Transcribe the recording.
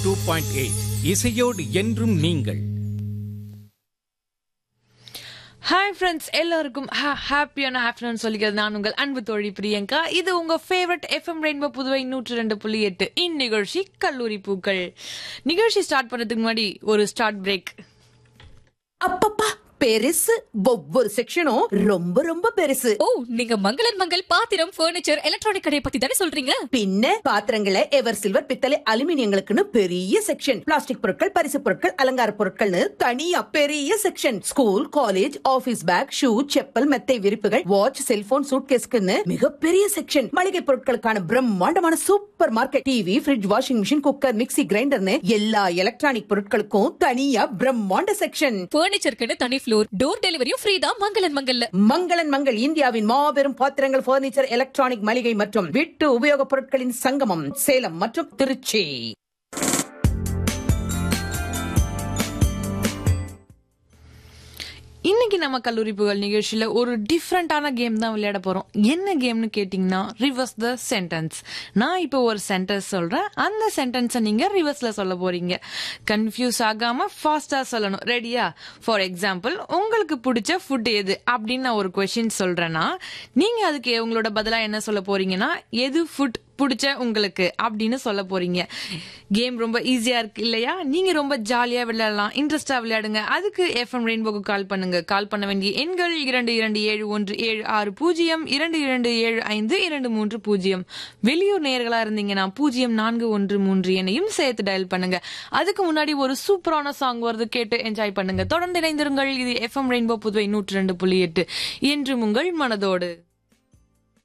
two point eight இசையோடு என்றும் நீங்கள் ஹாய் ஃப்ரெண்ட்ஸ் எல்லாருக்கும் ஹாப்பியான ஆஃப்டர்நூன் சொல்லிக்கிறது நான் உங்கள் அன்பு தோழி பிரியங்கா இது உங்க ஃபேவரட் எஃப்எம் ரெயின்போ புதுவை நூற்றி ரெண்டு புள்ளி எட்டு இந்நிகழ்ச்சி கல்லூரி பூக்கள் நிகழ்ச்சி ஸ்டார்ட் பண்ணதுக்கு முன்னாடி ஒரு ஸ்டார்ட் பிரேக் அப்பப்பா பெருசு ஒவ்வொரு செக்ஷனும் ரொம்ப ரொம்ப பெருசு ஓ நீங்க மங்களன் மங்கள் பாத்திரம் ஃபர்னிச்சர் எலக்ட்ரானிக் கடையை பத்தி தானே சொல்றீங்க பின்ன பாத்திரங்களை எவர் சில்வர் பித்தளை அலுமினியங்களுக்குன்னு பெரிய செக்ஷன் பிளாஸ்டிக் பொருட்கள் பரிசு பொருட்கள் அலங்கார பொருட்கள்னு தனியா பெரிய section school college office bag shoe chappal மெத்தை விரிப்புகள் வாட்ச் செல்போன் சூட்கேஸ்க்குன்னு மிகப்பெரிய செக்ஷன் மளிகை பொருட்களுக்கான பிரம்மாண்டமான super market TV fridge washing machine cooker mixie கிரைண்டர்னு எல்லா எலக்ட்ரானிக் பொருட்களுக்கும் தனியா பிரம்மாண்ட செக்ஷன் ஃபர்னிச்சருக்குன்னு தனி ஃப்ளோர் டோர் டெலிவரியும் ஃப்ரீ தான் மங்களன் மங்கல்ல மங்களன் மங்கள் இந்தியாவின் மாபெரும் பாத்திரங்கள் பர்னிச்சர் எலக்ட்ரானிக் மளிகை மற்றும் வீட்டு உபயோகப் பொருட்களின் சங்கமம் சேலம் மற்றும் திருச்சி இன்னைக்கு நம்ம கல்லூரி புகழ் நிகழ்ச்சியில ஒரு டிஃப்ரெண்டான கேம் தான் விளையாட போறோம் என்ன கேம்னு கேட்டிங்கன்னா ரிவர்ஸ் த சென்டென்ஸ் நான் இப்போ ஒரு சென்டென்ஸ் சொல்றேன் அந்த சென்டென்ஸை நீங்க ரிவர்ஸ்ல சொல்ல போறீங்க கன்ஃபியூஸ் ஆகாம ஃபாஸ்டா சொல்லணும் ரெடியா ஃபார் எக்ஸாம்பிள் உங்களுக்கு பிடிச்ச ஃபுட் எது அப்படின்னு நான் ஒரு கொஸ்டின் சொல்றேன்னா நீங்க அதுக்கு உங்களோட பதிலா என்ன சொல்ல போறீங்கன்னா எது ஃபுட் பிடிச்ச உங்களுக்கு அப்படின்னு சொல்ல போறீங்க கேம் ரொம்ப ஈஸியா இருக்கு இல்லையா நீங்க ரொம்ப ஜாலியா விளையாடலாம் இன்ட்ரெஸ்டா விளையாடுங்க அதுக்கு எஃப்எம் ரெயின்போக்கு கால் பண்ணுங்க கால் பண்ண வேண்டிய எண்கள் இரண்டு இரண்டு ஏழு ஒன்று ஏழு ஆறு பூஜ்ஜியம் இரண்டு இரண்டு ஏழு ஐந்து இரண்டு மூன்று பூஜ்ஜியம் வெளியூர் நேயர்களா இருந்தீங்கன்னா பூஜ்ஜியம் நான்கு ஒன்று மூன்று எண்ணையும் சேர்த்து டயல் பண்ணுங்க அதுக்கு முன்னாடி ஒரு சூப்பரான சாங் வருது கேட்டு என்ஜாய் பண்ணுங்க தொடர்ந்து இணைந்திருங்கள் இது எஃப்எம் ரெயின்போ புதுவை நூற்றி ரெண்டு புள்ளி எட்டு என்றும் உங்கள் மனதோடு